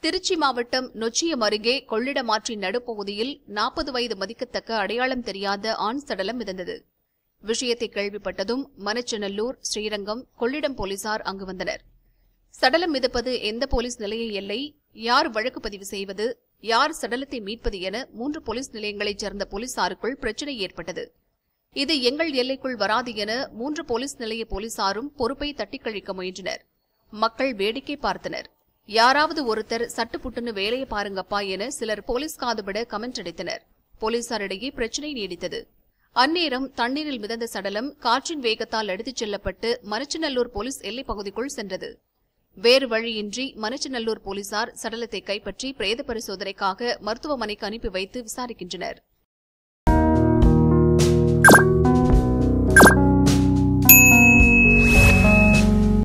திருச்சி மாவட்டம் நொச்சியம் அருகே கொள்ளிடமாற்றின் நடுப்பகுதியில் நாற்பது வயது மதிக்கத்தக்க அடையாளம் தெரியாத ஆண் சடலம் மிதந்தது விஷயத்தை கேள்விப்பட்டதும் மனச்சநல்லூர் ஸ்ரீரங்கம் கொள்ளிடம் போலீசார் அங்கு வந்தனர் சடலம் மிதப்பது எந்த போலீஸ் நிலைய எல்லை யார் வழக்கு பதிவு செய்வது யார் சடலத்தை மீட்பது என மூன்று போலீஸ் நிலையங்களைச் சேர்ந்த போலீசாருக்குள் பிரச்சினை ஏற்பட்டது இது எங்கள் எல்லைக்குள் வராது என மூன்று போலீஸ் நிலைய போலீசாரும் பொறுப்பை தட்டிக்கழிக்க முயன்றனர் மக்கள் வேடிக்கை பார்த்தனர் யாராவது ஒருத்தர் சட்டுப்புட்டுன்னு வேலையை பாருங்கப்பா என சிலர் போலீஸ் காதுபட கமெண்ட் அடித்தனர் போலீசாரிடையே பிரச்சினை நீடித்தது அந்நேரம் தண்ணீரில் மிதந்த சடலம் காற்றின் வேகத்தால் எடுத்துச் செல்லப்பட்டு மனச்சநல்லூர் போலீஸ் எல்லைப் பகுதிக்குள் சென்றது வேறு வழியின்றி மனச்சநல்லூர் போலீசார் சடலத்தை கைப்பற்றி பிரேத பரிசோதனைக்காக மருத்துவமனைக்கு அனுப்பி வைத்து விசாரிக்கின்றனர்